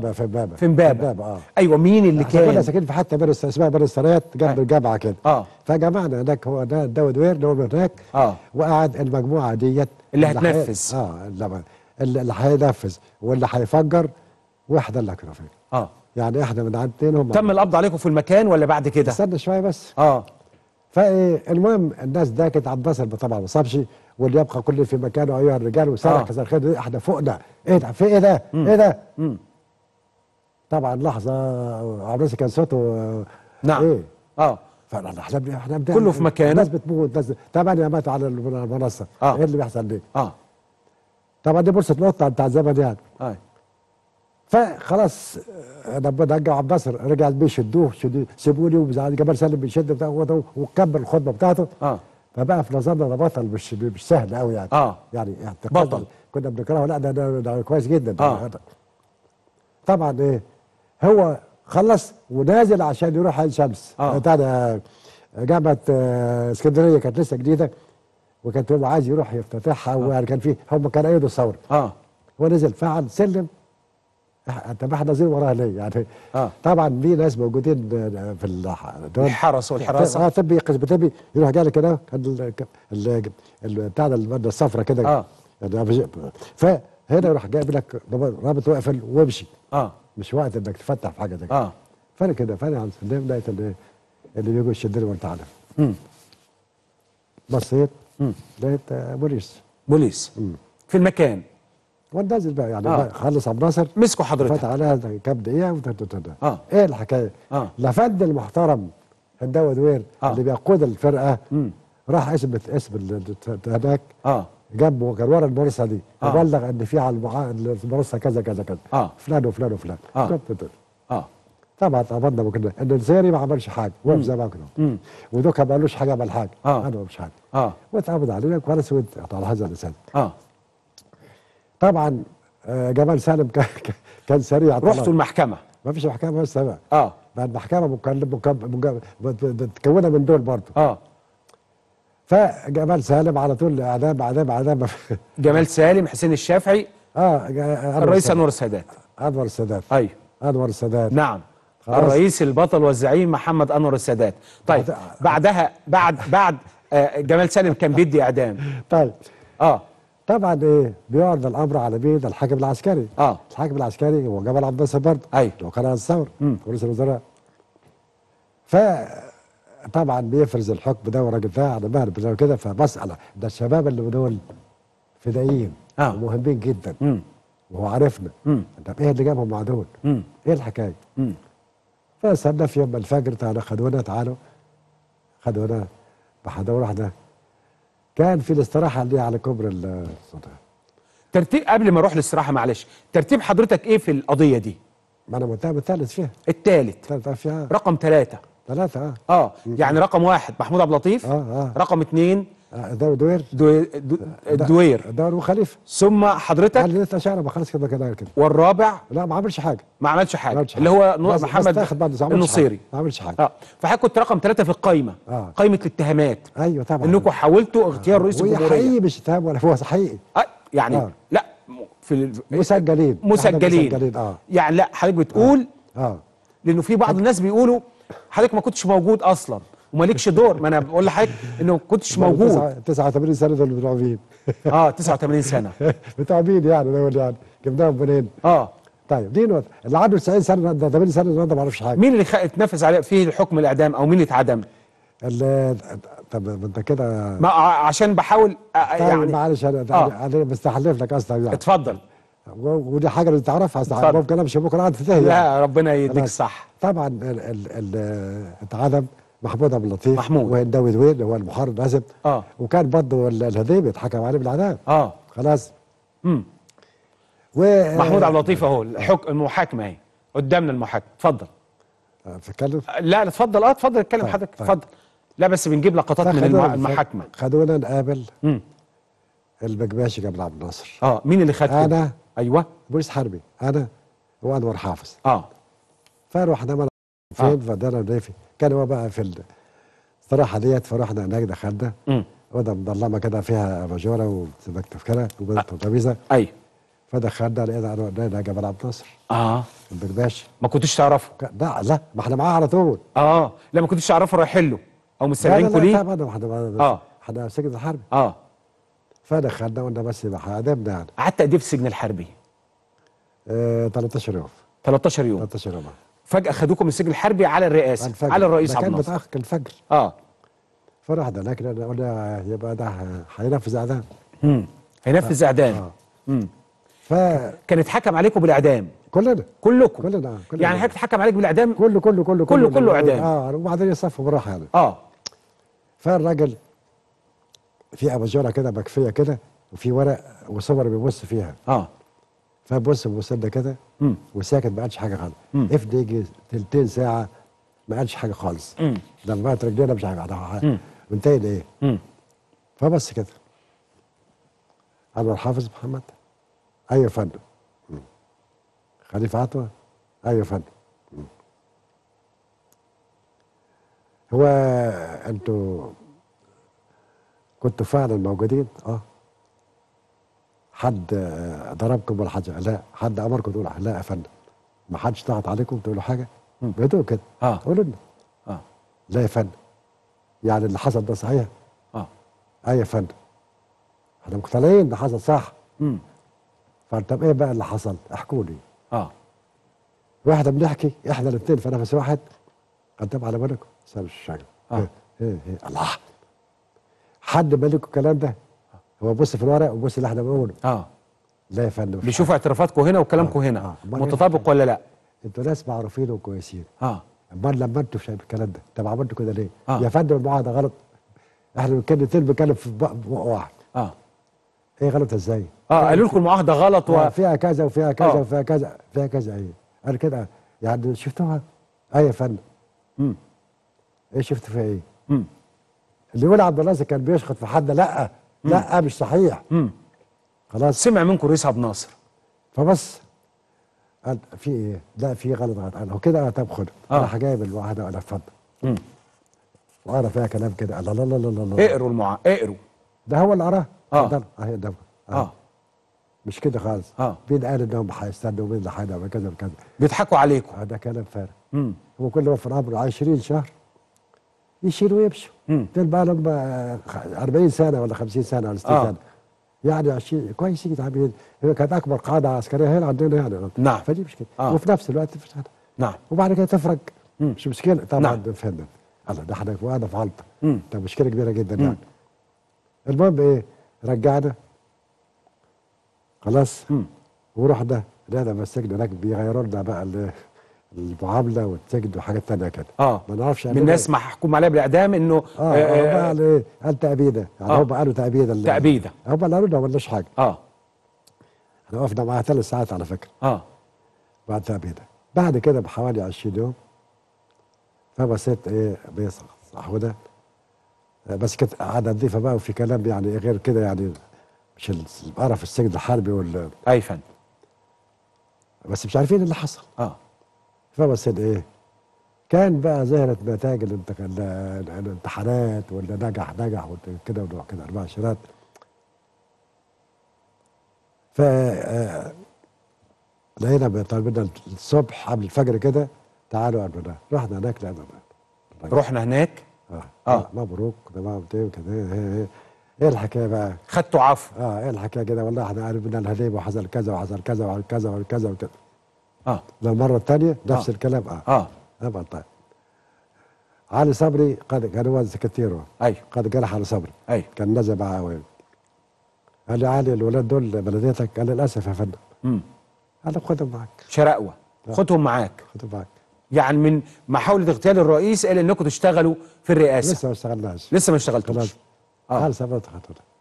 بقى في امبابه في امبابه في امبابه اه ايوه مين اللي احنا كنا كان ساكنين في حته بين الس- اسمها بين السرايات جنب أي. الجامعه كده اه فجمعنا هناك هو ده داود وير اللي هو من هناك اه وقعد المجموعه ديت اللي حي- هتنفذ. اه اللي, اللي اللي هينفذ واللي هيفجر واحنا اللي كنا فيه اه يعني احنا من عندنا هم تم القبض عليكم في المكان ولا بعد كده استنى شويه بس اه فايه المهم الناس ده كانت عبد الناصر طبعا ما صابش واللي يبقى كل في مكانه ايها الرجال وسرع آه. كذا الخير احنا فوقنا ايه ده في ايه ده؟ ايه ده؟ مم. طبعا لحظه عبد الناصر كان صوته آه، نعم ايه اه فاحنا احنا احنا بنعمل- كله في مكانه. الناس بتموت ناس ثمانيه ماتوا على المنصه آه. ايه اللي بيحصل ليه؟ اه طبعا دي بورصه نقطه بتاع الزمن يعني اه فخلاص آه، ربنا رجع عبد الناصر رجع البيت شدوه شدوه سيبوني وبعد جمال سالم بيشد بتاعه وده- وكمل الخطبه بتاعته اه فبقى في نظرنا ده بطل مش مش سهل قوي يعني اه يعني اعتقاد بطل. كنا بنكرهه لا ده, ده, ده كويس جدا آه. طبعا ايه هو خلص ونازل عشان يروح عين شمس آه. بتاع ده جامعه آه، اسكندريه كانت لسه جديده وكانت هو عايز يروح يفتتحها ويعني كان في هم كان ايده الثوره اه هو نزل فعل سلم إح- طب احنا نازلين وراه ليه يعني آه. طبعا في ناس موجودين آه، في الح- دول الحرس والحراسة. اه طبي قسم طبي يروح جاي كده ال- ال- ال- بتاع ده الماده الصفراء كده آه. يعني فهنا يروح جايب لك رابط واقفل وامشي اه مش وقت انك تفتح في حاجه زي كده اه فانا كده فانا عم سلم لقيت اللي اللي بيجوا يشدني وانت عارف مم. بصيت مم. لقيت آه، بوليس بوليس في المكان ونازل بقى يعني آه. بقى خلص عبد الناصر مسكوا فات حضرتك عليها كام دقيقه وتتتت. آه. ايه الحكايه؟ آه. لفند المحترم هنداوي دوير آه. اللي بيقود الفرقه مم. راح اسم اسم ال- ال- هناك اه جنبه كان ورا البورصه دي آه. وبلغ ان في على المعا... البورصه كذا كذا كذا آه. فلان وفلان وفلان آه. تتتت. اه طبعا طبعا وكده ان الزيري ما عملش حاجه وقف زي ما كده مم. ودوكا ما قالوش حاجه عمل حاجه آه. انا ما عملش حاجه اه واتقبض علينا كويس وانت على هذا اللسان اه طبعا آه، جمال سالم كان كان سريع طبعاً. رحتوا المحكمه ما فيش محكمه بس بقى اه بعد المحكمه مكلم مكلم متكونه من دول برضه اه فجمال سالم على طول اعدام اعدام اعدام جمال سالم حسين الشافعي اه جا- الرئيس السادات. انور السادات انور السادات ايوه انور السادات نعم خلاص. الرئيس البطل والزعيم محمد انور السادات طيب بعد- بعدها بعد بعد آه، جمال سالم كان بيدي اعدام طيب اه طبعا ايه بيعرض الامر على مين الحاكم العسكري اه الحاكم العسكري هو جمال عبد الناصر برضه أيوة. اللي هو قناه الثور مم. رئيس الوزراء فطبعا بيفرز الحكم ده والراجل ده على مهر بتاعه كده فمساله ده الشباب اللي دول فدائيين آه. ومهمين جدا امم وهو عارفنا امم طب ايه اللي جابهم مع دول؟ امم ايه الحكايه؟ امم فسالنا في يوم الفجر تعالوا خدونا تعالوا خدونا بحضور واحده كان في الاستراحه اللي على كوبري ال- السلطان ترتيب قبل ما اروح للاستراحه معلش ترتيب حضرتك ايه في القضيه دي ما انا متهم الثالث فيها الثالث الثالث فيها رقم ثلاثة ثلاثه اه اه يعني رقم واحد محمود عبد اللطيف اه اه رقم اثنين آه، داود دوير دو... دو... الدوير دور وخليفه ثم حضرتك قال لي انت شعر ما خلاص كده كده كده والرابع لا ما عملش حاجه ما عملش حاجه ما عملش اللي حاجة. هو نور بس- بس محمد تاخد بعد ما عملش النصيري حاجة. ما عملش حاجه اه فحضرتك كنت رقم ثلاثة في القايمه آه. قايمه الاتهامات ايوه طبعا انكم حاولتوا اغتيال رئيس وهي الجمهوريه حقيقي مش اتهام ولا هو حقيقي آه يعني آه. لا م- في ال... مسجلين إحنا مسجلين مسجلين اه يعني لا حضرتك بتقول اه لانه في بعض الناس بيقولوا حضرتك ما كنتش موجود اصلا ومالكش دور ما انا بقول لحضرتك انه ما كنتش موجود تسعة- 89 سنه دول بتوع مين؟ اه 89 سنه بتوع مين يعني دول يعني جبناهم منين؟ اه طيب دي نقطه اللي عنده 90 سنه ده 80 سنه النهارده ما يعرفش حاجه مين اللي خ... اتنفذ عليه فيه الحكم الاعدام او مين اللي اتعدم اللي طب ما انت كده ما ع- عشان بحاول أ- طيب يعني معلش انا آه. انا أنا بستحلف لك اصلا يعني اتفضل و- ودي حاجه اللي تعرفها اتفضل. اصلا ممكن امشي بكره قاعد تنتهي لا ربنا يديك خلاص. الصح طبعا ال ال ال اتعدم محمود عبد اللطيف محمود. وهنداوي دويل اللي هو المحارب الاسد اه وكان برضه ال- الهديبي اتحكم عليه بالاعدام اه خلاص امم و محمود عبد اللطيف اهو الحك... المحاكمه اهي قدامنا المحاكمه اتفضل بتتكلم لا لا اتفضل اه اتفضل اتكلم طيب، حضرتك طيب. اتفضل لا بس بنجيب لقطات من الم... فخدونا- المحاكمه خدونا نقابل امم البكباشي جمال عبد الناصر اه مين اللي خد كده؟ انا ايوه بوليس حربي انا وانور حافظ اه فروحنا مل- آه. فين فدانا ضيفي كان هو بقى في الاستراحه ديت فرحنا هناك دخلنا امم اوضه مظلمه كده فيها اباجوره ومكتب كده وترابيزه ايوه فدخلنا لقينا لقينا جمال عبد الناصر اه البكباشي ما كنتوش تعرفوا ك- لا لا ما احنا معاه على طول اه لا ما كنتوش تعرفوا رايحين له او لا مستدعينكم لا لا ليه طبعا ما احنا آه. احنا سجن الحرب اه فدخلنا قلنا بس يبقى هنقدمنا يعني قعدت قد ايه في السجن الحربي اه 13 يوم 13 يوم 13 يوم فجاه خدوكم من السجن الحربي على الرئاسه الفجر. على الرئيس ده عبد كان الناصر متاخر كان الفجر اه فرحنا هناك لأن قلنا يبقى ده هينفذ اعدام امم هينفذ اعدام اه امم فكلنا كان اتحكم عليكم بالاعدام كلكم كلنا كلنا يعني حضرتك اتحكم عليك بالاعدام كله كله كله كله- كله إعدام. اه وبعدين يصفوا بالراحه يعني اه فالراجل في اباجوره كده مكفيه كده وفي ورق وصور بيبص فيها اه فبص بيبص لنا كده امم وساكت ما قالش حاجه خالص مم. افضل يجي تلتين ساعه ما قالش حاجه خالص امم لما بقت رجلينا مش عارف مم. منتهي لايه امم فبس كده انور حافظ محمد ايوه يا فندم مم. خليفه عطوه ايوه يا فندم مم. هو انتوا كنتوا فعلا موجودين اه حد آه، ضربكم ولا حاجه لا حد امركم تقولوا لا يا فندم ما حدش ضغط عليكم تقولوا حاجه مم. بهدوء كده اه قولوا لنا اه لا يا فندم يعني اللي حصل ده صحيح اه ايوه يا فندم احنا مقتنعين ده حصل صح امم فطب ايه بقى اللي حصل احكوا لي اه واحنا بنحكي احنا الاثنين في نفس واحد قدام على بالكم سال الشجر آه. إيه إيه إيه الله حد مالك الكلام ده هو بص في الورق وبص اللي احنا بنقوله اه لا يا فندم مش بيشوفوا اعترافاتكم هنا وكلامكم آه، هنا آه. أمال إيه؟ متطابق ولا لا حاجة. انتوا ناس معروفين وكويسين اه امال لما انتوا شايف الكلام ده طب عملتوا كده ليه؟ آه. يا فندم المعاهده غلط احنا بنتكلم بنتكلم في بق بق واحد اه ايه غلط ازاي؟ اه قالوا لكم المعاهده غلط و... و... فيها كذا وفيها كذا آه. وفيها كذا فيها كذا ايه انا كده يعني شفتوها ايه يا فندم امم ايه شفت فيها ايه امم اللي يقول عبد الناصر كان بيشخط في حد لا لا مش صحيح امم خلاص سمع منكم رئيس عبد الناصر فبس قال في ايه لا في غلط غلط انا وكده طب خد آه. راح جايب الواحده ولا اتفضل امم وقرا فيها كلام كده لا لا لا لا لا لا اقروا المعا اقروا ده هو اللي قراه آه. اتفضل اهي ده اه مش كده خالص آه. مين قال انهم هيستنوا ومين اللي هيعمل كذا وكذا بيضحكوا عليكم آه، ده كلام فارغ امم هو كل ما في الامر 20 شهر يشيلوا ويمشوا مم. دول بقى لهم آه، 40 سنه ولا 50 سنه ولا 60 آه. سنه يعني 20 كويسين عاملين هي كانت اكبر قاعده عسكريه هنا عندنا يعني نعم. فدي مش كده آه. وفي نفس الوقت في سنة. نعم وبعد كده تفرج مم. مش مشكله طبعا نعم. فهمنا الله ده احنا وقعنا في غلطه مم. ده مشكله كبيره جدا مم. يعني المهم ايه رجعنا خلاص مم. ورحنا لقينا بقى السجن هناك بيغيروا لنا بقى ال- المعامله والسجن وحاجات تانيه كده اه ما نعرفش من ناس محكوم عليها بالاعدام انه اه اه بقى ايه قال تأبيده يعني آه. هم قالوا تأبيده اللي- تأبيدة. هم اللي قالوا لنا ما قلناش حاجه اه احنا وقفنا معاها ثلاث ساعات على فكره اه بعد تأبيده بعد كده بحوالي 20 يوم فبصيت ايه بيصحونا بس كانت قعده نظيفه بقى وفي كلام يعني غير كده يعني مش القرف السجن الحربي وال اي فن بس مش عارفين اللي حصل اه فبصيت ايه كان بقى ظهرت نتائج الانتق- ال- الامتحانات واللي نجح نجح واللي كده ونوع كده اربع شهادات ف آه، لقينا طالبين الصبح قبل الفجر كده تعالوا قبلنا رحنا هناك لقينا رحنا هناك اه, آه. آه. مبروك تمام ايه كده ايه ايه ايه ايه الحكايه بقى؟ خدتوا عفو اه ايه الحكايه كده والله احنا عرفنا الهليب وحصل كذا وحصل كذا وحصل كذا وحصل كذا وكذا اه المره الثانيه نفس آه. الكلام اه اه طبعا طيب علي صبري قد كان هو سكرتيره ايوه قد جرح علي صبري ايوه كان نزل معاه وين قال لي علي الولاد دول بلديتك قال لي للاسف يا فندم امم قال له خدهم معاك شراقوه خدهم معاك خدهم معاك يعني من محاوله اغتيال الرئيس الى انكم تشتغلوا في الرئاسه لسه ما اشتغلناش لسه ما اشتغلتوش خلاص اه علي صبري خدهم